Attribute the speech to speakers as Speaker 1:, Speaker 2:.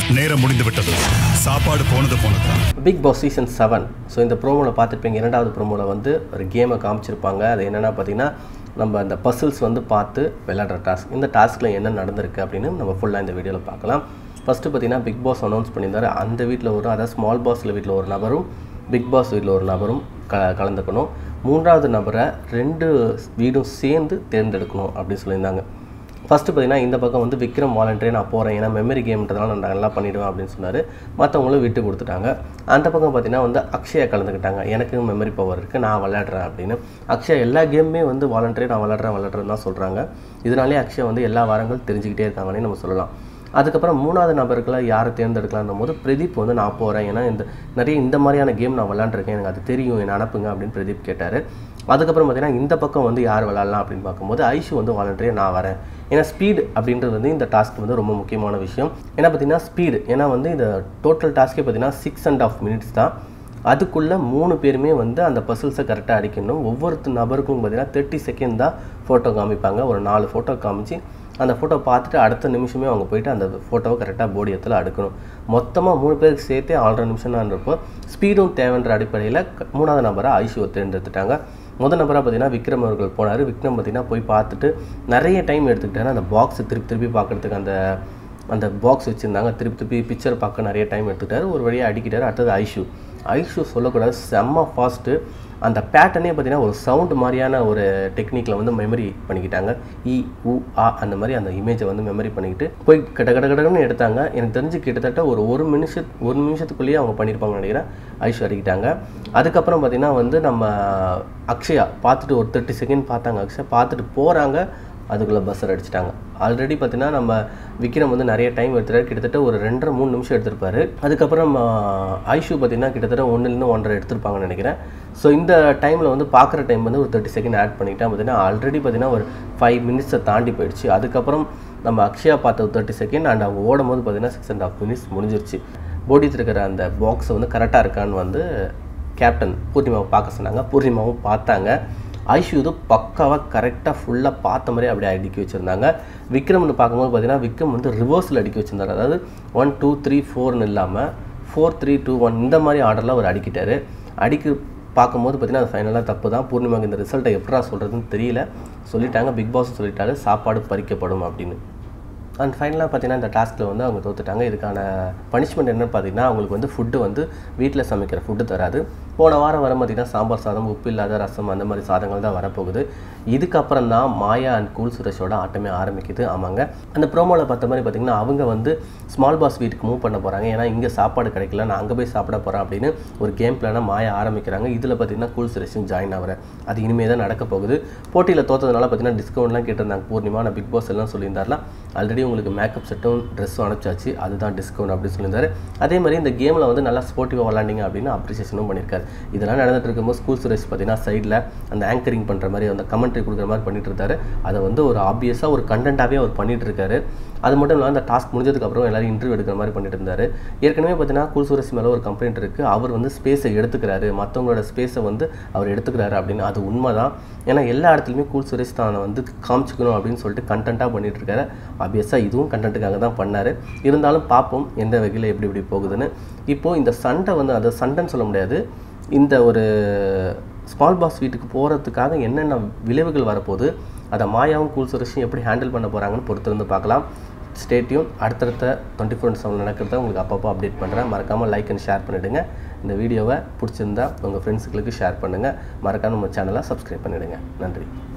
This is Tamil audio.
Speaker 1: நேரம் முடிந்து விட்டது சாப்பாடு போனது போனதுதான்
Speaker 2: Bigg Boss season seven so இந்த ப்ரோமோவில் பார்த்துருப்பீங்க இரண்டாவது ப்ரோமோவில் வந்து ஒரு கேமை காமிச்சிருப்பாங்க அது என்னென்னா பார்த்தீங்கன்னா நம்ம அந்த பசில்ஸ் வந்து பார்த்து விளையாடுற டாஸ்க் இந்த டாஸ்கில் என்ன நடந்திருக்கு அப்படின்னு நம்ம ஃபுல்லாக இந்த வீடியோவில் பார்க்கலாம் ஃபஸ்ட்டு பார்த்தீங்கன்னா பிக் பாஸ் அனௌன்ஸ் பண்ணியிருந்தாரு அந்த வீட்டில் ஒரு அதாவது ஸ்மால் பாஸில் வீட்டில் ஒரு நபரும் பிக் பாஸ் வீட்டில் ஒரு நபரும் க கலந்துக்கணும் மூன்றாவது நபரை ரெண்டு வீடும் சேர்ந்து தேர்ந்தெடுக்கணும் அப்படின்னு சொல்லியிருந்தாங்க ஃபஸ்ட்டு பார்த்தீங்கன்னா இந்த பக்கம் வந்து விக்ரம் வாலண்டரே நான் போகிறேன் ஏன்னா மெமரி கேம்ன்றதுனால நான் நல்லா பண்ணிவிடுவேன் அப்படின்னு சொன்னார் மற்றவங்களும் விட்டு கொடுத்துட்டாங்க அந்த பக்கம் பார்த்தீங்கன்னா வந்து அக்ஷயா கலந்துக்கிட்டாங்க எனக்கு மெமரி பவர் இருக்குது நான் விளையாடுறேன் அப்படின்னு அக்ஷயா எல்லா கேமுமே வந்து வாலண்டரே நான் விளையாடுறேன் விளையாடுறேன்னு தான் சொல்கிறாங்க இதனாலே அக்ஷயா வந்து எல்லா வாரங்களும் தெரிஞ்சுக்கிட்டே இருக்காங்கன்னே நம்ம சொல்லலாம் அதுக்கப்புறம் மூணாவது நபர்களை யாரை தேர்ந்தெடுக்கலான்னும் போது பிரதீப் வந்து நான் போகிறேன் ஏன்னா இந்த நிறைய இந்த மாதிரியான கேம் நான் விளாண்டுருக்கேன் எனக்கு அது தெரியும் என்னை அனுப்புங்க அப்படின்னு பிரதீப் கேட்டார் அதுக்கப்புறம் பார்த்தீங்கன்னா இந்த பக்கம் வந்து யார் விளாட்லாம் அப்படின்னு பார்க்கும்போது ஐஷு வந்து வாலண்டரியே நான் வரேன் ஏன்னா ஸ்பீடு அப்படின்றது வந்து இந்த டாஸ்க் வந்து ரொம்ப முக்கியமான விஷயம் ஏன்னா பார்த்தீங்கன்னா ஸ்பீடு ஏன்னா வந்து இந்த டோட்டல் டாஸ்க்கே பார்த்தீங்கன்னா சிக்ஸ் அண்ட் ஆஃப் மினிட்ஸ் தான் அதுக்குள்ளே மூணு பேருமே வந்து அந்த பசில்ஸை கரெக்டாக அடிக்கணும் ஒவ்வொரு நபருக்கும் பார்த்தீங்கன்னா தேர்ட்டி செகண்ட் தான் ஃபோட்டோ காமிப்பாங்க ஒரு நாலு ஃபோட்டோ காமிச்சு அந்த ஃபோட்டோ பார்த்துட்டு அடுத்த நிமிஷமே அவங்க போயிட்டு அந்த ஃபோட்டோவை கரெக்டாக போடி இடத்துல அடுக்கணும் மொத்தமாக மூணு பேருக்கு சேர்த்தே ஆறரை நிமிஷம் தான் இருப்போம் ஸ்பீடும் தேவைன்ற அடிப்படையில் க- மூணாவது நபராக ஐஷுவை தேர்ந்தெடுத்துட்டாங்க முதல் நபராக பார்த்தீங்கன்னா விக்ரம் அவர்கள் போனார் விக்ரம் பார்த்தீங்கன்னா போய் பார்த்துட்டு நிறைய டைம் எடுத்துக்கிட்டாரு அந்த பாக்ஸை திருப்பி திருப்பி பார்க்கறதுக்கு அந்த அந்த பாக்ஸ் வச்சுருந்தாங்க திருப்பி திருப்பி பிக்சர் பார்க்க நிறைய டைம் எடுத்துக்கிட்டாரு ஒரு வழியாக அடிக்கிட்டாரு அடுத்தது ஐஷு ஐஷு சொல்லக்கூடாது செம்ம ஃபாஸ்ட்டு அந்த பேட்டர்னே பார்த்தீங்கன்னா ஒரு சவுண்ட் மாதிரியான ஒரு டெக்னிக்கில் வந்து மெமரி பண்ணிக்கிட்டாங்க இ உ ஆ அந்த மாதிரி அந்த இமேஜை வந்து மெமரி பண்ணிக்கிட்டு போய் கட கட கடன்னு எடுத்தாங்க எனக்கு தெரிஞ்சு கிட்டத்தட்ட ஒரு ஒரு நிமிஷம் ஒரு நிமிஷத்துக்குள்ளேயே அவங்க பண்ணியிருப்பாங்கன்னு நினைக்கிறேன் ஐஷு அடிக்கிட்டாங்க அதுக்கப்புறம் பார்த்தீங்கன்னா வந்து நம்ம அக்ஷயா பார்த்துட்டு ஒரு தேர்ட்டி செகண்ட் பார்த்தாங்க அக்ஷயா பார்த்துட்டு போகிறாங்க அதுக்குள்ளே பஸ்ஸர் அடிச்சிட்டாங்க ஆல்ரெடி பார்த்தீங்கன்னா நம்ம விக்ரம் வந்து நிறைய டைம் எடுத்துட்டாரு கிட்டத்தட்ட ஒரு ரெண்டரை மூணு நிமிஷம் எடுத்திருப்பாரு அதுக்கப்புறம் ஆஹ், ஐஷு பார்த்தீங்கன்னா கிட்டத்தட்ட ஒன்றுலேருந்து ஒன்றரை எடுத்திருப்பாங்கன்னு நினைக்கிறேன் ஸோ இந்த டைமில் வந்து பார்க்குற டைம் வந்து ஒரு தேர்ட்டி செகண்ட் ஆட் பண்ணிட்டேன் பார்த்தீங்கன்னா ஆல்ரெடி பார்த்தீங்கன்னா ஒரு ஃபைவ் மினிட்ஸை தாண்டி போயிடுச்சு அதுக்கப்புறம் நம்ம அக்ஷயா பார்த்த ஒரு தேர்ட்டி செகண்ட் அண்ட் அவங்க ஓடும் போது பார்த்தீங்கன்னா சிக்ஸ் அண்ட் ஹாஃப் மினிட்ஸ் முடிஞ்சிருச்சு போடிட்டு இருக்கிற அந்த பாக்ஸை வந்து கரெக்டாக இருக்கான்னு வந்து கேப்டன் பூர்ணிமாவை பார்க்க சொன்னாங்க பூர்ணிமாவும் பார்த்தாங்க ஐஷு இது பக்காவாக கரெக்டாக ஃபுல்லாக பார்த்த மாதிரி அப்படியே அடுக்கி வச்சுருந்தாங்க விக்ரம்னு பார்க்கும்போது பார்த்தீங்கன்னா விக்ரம் வந்து ரிவர்ஸில் அடுக்கி வச்சிருந்தாரு அதாவது ஒன் டூ த்ரீ ஃபோர்னு இல்லாமல் ஃபோர் த்ரீ டூ ஒன் இந்த மாதிரி ஆர்டரில் அவர் அடிக்கிட்டாரு அடிக்க பார்க்கும்போது பார்த்தீங்கன்னா அது ஃபைனலாக தப்பு தான் பூர்ணிமாக்கு இந்த ரிசல்ட்டை எப்படா சொல்கிறதுன்னு தெரியல சொல்லிட்டாங்க பிக் பாஸ் சொல்லிட்டாரு சாப்பாடு பறிக்கப்படும் அப்படின்னு அண்ட் ஃபைனலாக பார்த்தீங்கன்னா இந்த டாஸ்க்கில் வந்து அவங்க தோத்துட்டாங்க இதுக்கான பனிஷ்மெண்ட் என்னன்னு பார்த்தீங்கன்னா அவங்களுக்கு வந்து ஃபுட்டு வந்து வீட்டில் சமைக்கிற ஃபுட்டு தராது போன வாரம் வர பார்த்தீங்கன்னா சாம்பார் சாதம் உப்பு இல்லாத ரசம் அந்த மாதிரி சாதங்கள் தான் வரப்போகுது இதுக்கப்புறம் தான் மாயா அண்ட் கூல் சுரேஷோட ஆட்டமே ஆரம்பிக்குது ஆமாங்க அந்த ப்ரோமோவில் பார்த்த மாதிரி பார்த்தீங்கன்னா அவங்க வந்து ஸ்மால் பாஸ் வீட்டுக்கு மூவ் பண்ண போகிறாங்க ஏன்னா இங்கே சாப்பாடு கிடைக்கல நான் அங்கே போய் சாப்பிட போகிறேன் அப்படின்னு ஒரு கேம் பிளானை மாயா ஆரம்பிக்கிறாங்க இதில் பார்த்தீங்கன்னா கூல் சுரேஷும் ஜாயின் ஆகிறேன் அது இனிமேல் தான் நடக்க போகுது போட்டியில் தோத்ததுனால பார்த்தீங்கன்னா டிஸ்கவுண்ட்லாம் கேட்டிருந்தாங்க பூர்ணிமா நான் பிக் பாஸ் எல்லாம் சொல்லியிருந்தாருலாம் ஆல்ரெடி உங்களுக்கு மேக்கப் செட்டும் ட்ரெஸ்ஸும் அனுப்பிச்சாச்சு அதுதான் டிஸ்கவுண்ட் அப்படின்னு சொல்லியிருந்தாரு அதே மாதிரி இந்த கேமில் வந்து நல்லா ஸ்போர்ட்டிவாக விளாண்டிங்க அப்படின்னு அப்ரிசியேஷனும் பண்ணியிருக்காரு இதெல்லாம் நடந்துட்டு இருக்கும்போது ஸ்கூல் சுரேஷ் பார்த்தீங்கன்னா சைடில் அந்த ஆங்கரிங் பண்ணுற மாதிரி அந்த கமெண்ட்ரி கொடுக்குற மாதிரி பண்ணிட்டு இருந்தாரு அதை வந்து ஒரு ஆப்வியஸாக ஒரு கண்டென்ட்டாகவே அவர் பண்ணிட்டு இருக்காரு அது மட்டும் இல்லாமல் அந்த டாஸ்க் முடிஞ்சதுக்கப்புறம் எல்லாரும் இன்டர்வியூ எடுக்கிற மாதிரி பண்ணிட்டு இருந்தாரு ஏற்கனவே பார்த்தீங்கன்னா கூல் சுரேஷ் மேலே ஒரு கம்ப்ளைண்ட் இருக்குது அவர் வந்து ஸ்பேஸை எடுத்துக்கிறாரு மற்றவங்களோட ஸ்பேஸை வந்து அவர் எடுத்துக்கிறாரு அப்படின்னு அது உண்மைதான் ஏன்னா எல்லா இடத்துலையுமே கூல் சுரேஷ் தான் வந்து காமிச்சிக்கணும் அப்படின்னு சொல்லிட்டு கண்டென்ட்டாக பண்ணிட்டு இருக்காரு ஆப்வியஸாக இதுவும் கண்டென்ட்டுக்காக தான் பண்ணார் இருந்தாலும் பார்ப்போம் எந்த வகையில் எப்படி எப்படி போகுதுன்னு இப்போது இந்த சண்டை வந்து அதை சண்டைன்னு சொல்ல முடியாது இந்த ஒரு ஸ்மால் பாஸ் வீட்டுக்கு போகிறதுக்காக என்னென்ன விளைவுகள் வரப்போகுது அதை மாயாவும் கூல் சுரேஷும் எப்படி ஹேண்டில் பண்ண போகிறாங்கன்னு பொறுத்திருந்து பார்க்கலாம் ஸ்டேட்யூன் அடுத்தடுத்த டுவெண்ட்டி ஃபோர் செவன் நடக்கிறத உங்களுக்கு அப்பப்போ அப்டேட் பண்ணுறேன் மறக்காமல் லைக் அண்ட் ஷேர் பண்ணிவிடுங்க இந்த வீடியோவை பிடிச்சிருந்தா உங்கள் ஃப்ரெண்ட்ஸுங்களுக்கு ஷேர் பண்ணுங்கள் மறக்காம நம்ம சேனலை சப்ஸ்கிரைப் பண்ணிவிடுங்க நன்றி